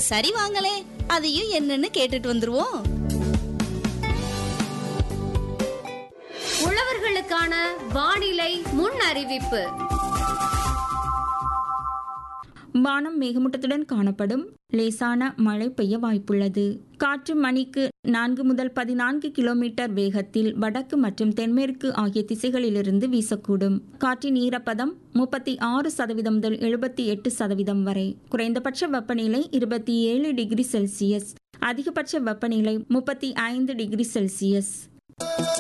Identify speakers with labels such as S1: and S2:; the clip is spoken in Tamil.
S1: சரி வாங்களே அதையும் என்னன்னு கேட்டுட்டு வந்துருவோம்
S2: உழவர்களுக்கான வானிலை முன் அறிவிப்பு
S3: வானம் மேகமூட்டத்துடன் காணப்படும் லேசான மழை பெய்ய வாய்ப்புள்ளது காற்று மணிக்கு நான்கு முதல் பதினான்கு கிலோமீட்டர் வேகத்தில் வடக்கு மற்றும் தென்மேற்கு ஆகிய திசைகளிலிருந்து வீசக்கூடும் காற்றின் ஈரப்பதம் முப்பத்தி ஆறு சதவீதம் முதல் எழுபத்தி எட்டு சதவீதம் வரை குறைந்தபட்ச வெப்பநிலை இருபத்தி ஏழு டிகிரி செல்சியஸ் அதிகபட்ச வெப்பநிலை முப்பத்தி ஐந்து டிகிரி செல்சியஸ்